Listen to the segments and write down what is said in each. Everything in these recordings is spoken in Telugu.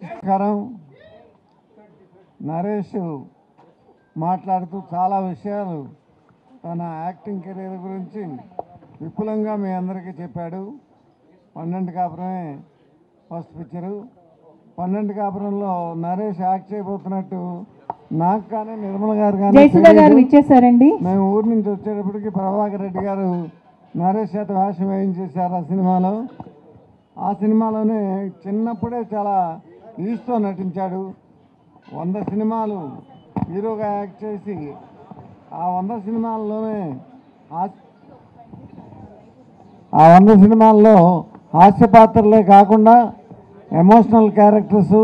నమస్కారం నరేష్ మాట్లాడుతూ చాలా విషయాలు తన యాక్టింగ్ కెరీర్ గురించి విపులంగా మీ అందరికీ చెప్పాడు పన్నెండు కాపురమే ఫస్ట్ పిక్చరు పన్నెండు కాపురంలో నరేష్ యాక్ట్ చేయబోతున్నట్టు నాకు కానీ నిర్మల గారు కానీ జయసుధ గారు తెలియదు. ఇచ్చేసారండి మేము ఊరి నుంచి వచ్చేటప్పటికి ప్రభాకర్ రెడ్డి గారు నరేష్ చేత వేషం వేయించేశారు ఆ సినిమాలో ఆ సినిమాలోనే చిన్నప్పుడే చాలా ఈస్తో నటించాడు వంద సినిమాలు హీరోగా యాక్ట్ చేసి ఆ వంద సినిమాల్లోనే హాస్- ఆ వంద సినిమాల్లో హాస్య పాత్రలే కాకుండా ఎమోషనల్ క్యారెక్టర్స్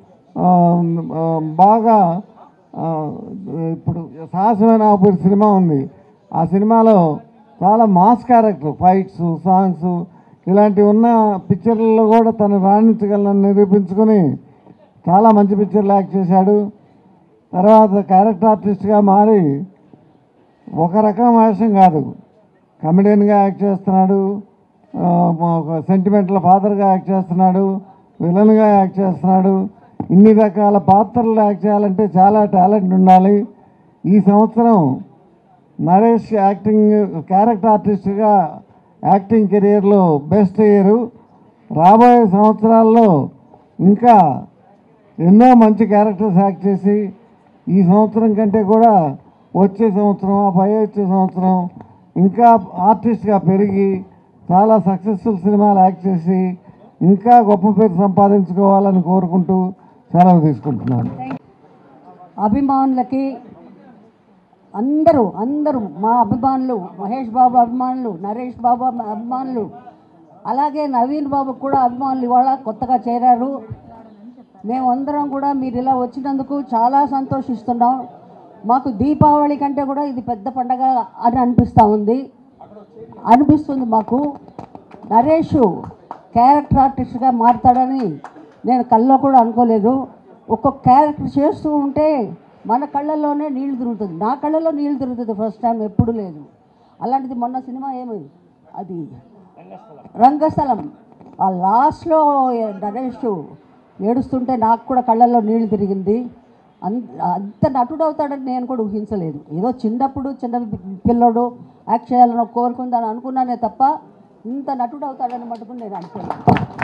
బాగా ఆ, ఇప్పుడు సాహసమైన ఊపిరి సినిమా ఉంది ఆ సినిమాలో చాలా మాస్ క్యారెక్టర్ ఫైట్స్ సాంగ్స్ ఇలాంటివి ఉన్న పిక్చర్లలో కూడా తను రాణించగలని నిరూపించుకొని చాలా మంచి పిక్చర్లు యాక్ట్ చేశాడు తర్వాత క్యారెక్టర్ ఆర్టిస్ట్గా మారి ఒక రకం వేషం కాదు కమెడియన్గా యాక్ట్ చేస్తున్నాడు ఆ, ఒక సెంటిమెంటల్ ఫాదర్గా యాక్ట్ చేస్తున్నాడు విలన్గా యాక్ట్ చేస్తున్నాడు ఇన్ని రకాల పాత్రలు యాక్ట్ చేయాలంటే చాలా టాలెంట్ ఉండాలి ఈ సంవత్సరం నరేష్ యాక్టింగ్ క్యారెక్టర్ ఆర్టిస్ట్గా యాక్టింగ్ కెరియర్లో బెస్ట్ ఇయర్ రాబోయే సంవత్సరాల్లో ఇంకా ఎన్నో మంచి క్యారెక్టర్స్ యాక్ట్ చేసి ఈ సంవత్సరం కంటే కూడా వచ్చే సంవత్సరం ఆ పై వచ్చే సంవత్సరం ఇంకా ఆర్టిస్ట్గా పెరిగి చాలా సక్సెస్ఫుల్ సినిమాలు యాక్ట్ చేసి ఇంకా గొప్ప పేరు సంపాదించుకోవాలని కోరుకుంటూ సెలవు తీసుకుంటున్నాను అభిమానులకి అందరూ అందరూ మా అభిమానులు మహేష్ బాబు అభిమానులు నరేష్ బాబు అభిమానులు అలాగే నవీన్ బాబు కూడా అభిమానులు ఇవాళ కొత్తగా చేరారు మేమందరం కూడా మీరు ఇలా వచ్చినందుకు చాలా సంతోషిస్తున్నాం మాకు దీపావళి కంటే కూడా ఇది పెద్ద పండగ అని అనిపిస్తూ ఉంది అనిపిస్తుంది మాకు నరేష్ క్యారెక్టర్ ఆర్టిస్ట్గా మారుతాడని నేను కల్లో కూడా అనుకోలేదు ఒక్కొక్క క్యారెక్టర్ చేస్తూ ఉంటే మన కళ్ళల్లోనే నీళ్లు తిరుగుతుంది నా కళ్ళలో నీళ్లు తిరుగుతుంది ఫస్ట్ టైం ఎప్పుడు లేదు అలాంటిది మొన్న సినిమా ఏమి అది రంగస్థలం ఆ లాస్ట్లో నరేష్ ఏడుస్తుంటే నాకు కూడా కళ్ళల్లో నీళ్లు తిరిగింది అంత అంత నటుడు అవుతాడని నేను కూడా ఊహించలేదు ఏదో చిన్నప్పుడు చిన్న పిల్లోడు యాక్ట్ చేయాలని ఒక కోరుకుందని అనుకున్నానే తప్ప ఇంత నటుడు అవుతాడని మటుకు నేను అనుకోలేదు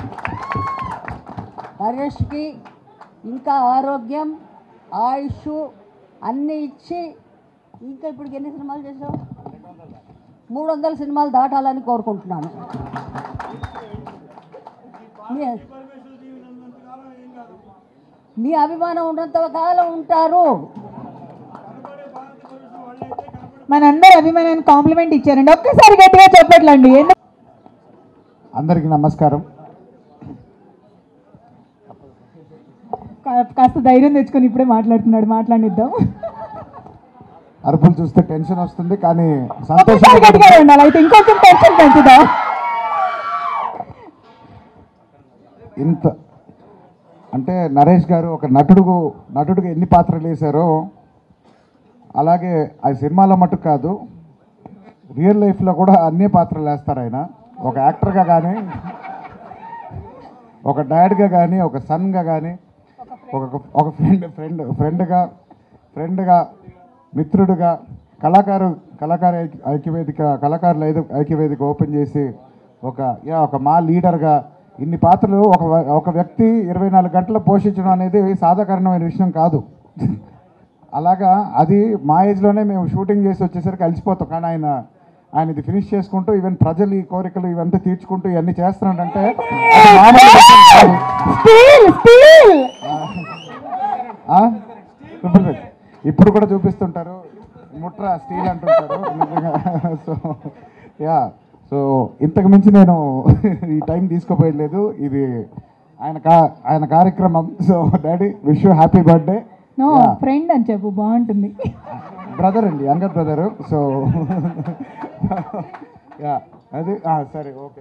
నరేష్కి ఇంకా ఆరోగ్యం ఆయుష్ అన్నీ ఇచ్చి ఇంకా ఇప్పుడు ఎన్ని సినిమాలు చేసావు మూడు వందల సినిమాలు దాటాలని కోరుకుంటున్నాను మీ- మీ అభిమానం ఉన్నంత కాలం ఉంటారు మనందరి అభిమానాన్ని కాంప్లిమెంట్ ఇచ్చారండి ఒక్కసారి గట్టిగా చెప్పట్లండి ఎందుకు అందరికీ నమస్కారం కా- కాస్త ధైర్యం తెచ్చుకొని ఇప్పుడే మాట్లాడుతున్నాడు మాట్లాడిద్దాం అరుపులు చూస్తే టెన్షన్ వస్తుంది కానీ ఒక్కసారి సంతోషం గట్టిగా ఉండాలి అయితే ఇంకొంచెం టెన్షన్ పెంచుదాం ఇంత అంటే నరేష్ గారు ఒక నటుడు నటుడుగా ఎన్ని పాత్రలు వేశారో అలాగే ఆ సినిమాలో మటుకు కాదు రియల్ లైఫ్లో కూడా అన్ని పాత్రలు వేస్తారు ఆయన ఒక యాక్టర్గా కానీ ఒక డాడ్గా కానీ ఒక సన్గా కానీ ఒక ఒక ఫ్రెండ్ ఫ్రెండ్ ఫ్రెండ్గా ఫ్రెండ్గా మిత్రుడుగా కళాకారు కళాకార ఐక్య- ఐక్యవేదిక కళాకారుల ఐద- ఐక్యవేదిక ఓపెన్ చేసి ఒక యా ఒక మా లీడర్గా ఇన్ని పాత్రలు ఒక వ- ఒక వ్యక్తి ఇరవై నాలుగు గంటలు పోషించడం అనేది సాధారణమైన విషయం కాదు అలాగా అది మా ఏజ్లోనే మేము షూటింగ్ చేసి వచ్చేసరికి కలిసిపోతాం కానీ ఆయన ఆయన ఇది ఫినిష్ చేసుకుంటూ ఈవెన్ ప్రజలు ఈ కోరికలు ఇవంతా తీర్చుకుంటూ ఇవన్నీ చేస్తున్నాడంటే అది మామూలు విషయం కాదు. స్టీల్ స్టీల్ ఆ? ఇప్పుడు ఇప్పుడు కూడా చూపిస్తుంటారు ముట్ర స్టీల్ అంటుంటారు నిజంగా సో యా సో ఇంతకు మించి నేను ఈ టైం తీసుకోపోయలేదు ఇది ఆయన కా ఆయన కార్యక్రమం so daddy wish you happy birthday no friend అని చెప్పు బాగుంటుంది బ్రదర్ అండి యంగర్ బ్రదరు సో యా అది ఆ, సరే ఓకే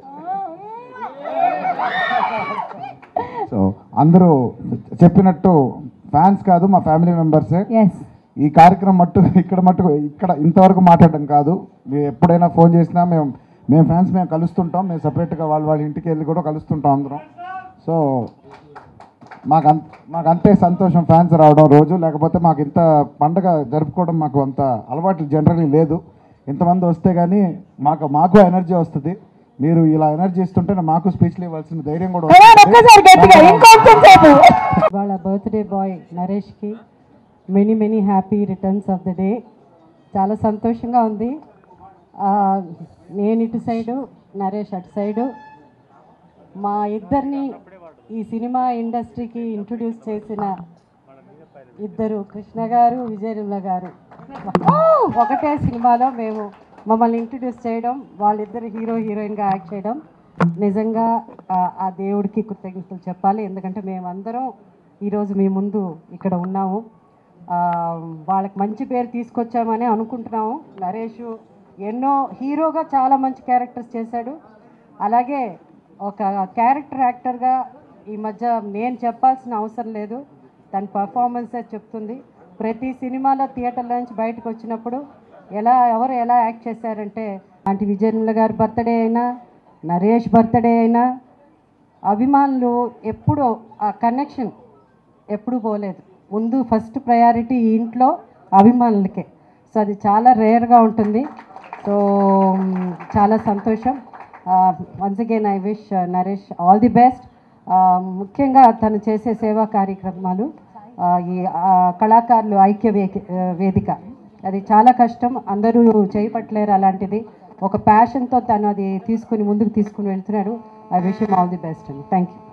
సో అందరూ చెప్పినట్టు ఫ్యాన్స్ కాదు మా ఫ్యామిలీ మెంబర్సే ఎస్ ఈ కార్యక్రమం మట్టు ఇక్కడ మట్టు ఇక్కడ ఇంతవరకు మాట్లాడడం కాదు మీరు ఎప్పుడైనా ఫోన్ చేసినా మేము మేము ఫ్యాన్స్ మేము కలుస్తుంటాం మేము సపరేట్గా వాళ్ళ వాళ్ళ ఇంటికి వెళ్ళి కూడా కలుస్తుంటాం అందరం సో మాకు అంత మాకు అంతే సంతోషం ఫ్యాన్స్ రావడం రోజు లేకపోతే మాకు ఇంత పండగ జరుపుకోవడం మాకు అంత అలవాటు జనరలీ లేదు ఇంతమంది వస్తే కానీ మాకు మాకు ఎనర్జీ వస్తుంది మీరు ఇలా ఎనర్జీ ఇస్తుంటే మాకు స్పీచ్లు ఇవ్వాల్సిన ధైర్యం కూడా ఏమండి, ఒక్కసారి గట్టిగా ఇంకొంచెం సేపు వాళ్ళ బర్త్డే బాయ్ నరేష్కి many many happy returns of the day చాలా సంతోషంగా ఉంది ఆ, నేను ఇటు సైడు నరేష్ అటు సైడు మా ఇద్దరిని ఈ సినిమా ఇండస్ట్రీకి ఇంట్రొడ్యూస్ చేసిన ఇద్దరు కృష్ణ గారు విజయనిర్మల గారు ఒకటే సినిమాలో మేము మమ్మల్ని ఇంట్రడ్యూస్ చేయడం వాళ్ళిద్దరు హీరో హీరోయిన్గా యాక్ట్ చేయడం నిజంగా ఆ- ఆ దేవుడికి కృతజ్ఞతలు చెప్పాలి ఎందుకంటే మేమందరం ఈరోజు మీ ముందు ఇక్కడ ఉన్నాము ఆ, వాళ్ళకి మంచి పేరు తీసుకొచ్చామని అనుకుంటున్నాము నరేష్ ఎన్నో హీరోగా చాలా మంచి క్యారెక్టర్స్ చేశాడు అలాగే ఒక క్యారెక్టర్ యాక్టర్గా ఈ మధ్య నేను చెప్పాల్సిన అవసరం లేదు తన పర్ఫార్మెన్సే చెప్తుంది ప్రతి సినిమాలో థియేటర్లో నుంచి బయటకు వచ్చినప్పుడు ఎలా ఎవరు ఎలా యాక్ట్ చేశారంటే ఆంటీ విజయనిర్మల గారి బర్త్డే అయినా నరేష్ బర్త్డే అయినా అభిమానులు ఎప్పుడు ఆ కనెక్షన్ ఎప్పుడు పోలేదు ముందు ఫస్ట్ ప్రయారిటీ ఈ ఇంట్లో అభిమానులకే సో అది చాలా రేర్గా ఉంటుంది సో మ్, చాలా సంతోషం once again I wish Naresh all the best ముఖ్యంగా తను చేసే సేవా కార్యక్రమాలు ఆ, ఈ ఆ, కళాకారులు ఐక్య వే- వేదిక అది చాలా కష్టం అందరూ చేయపట్లేరు అలాంటిది ఒక ప్యాషన్తో తను అది తీసుకుని ముందుకు తీసుకుని వెళ్తున్నాడు I wish all the best అండి థ్యాంక్ యూ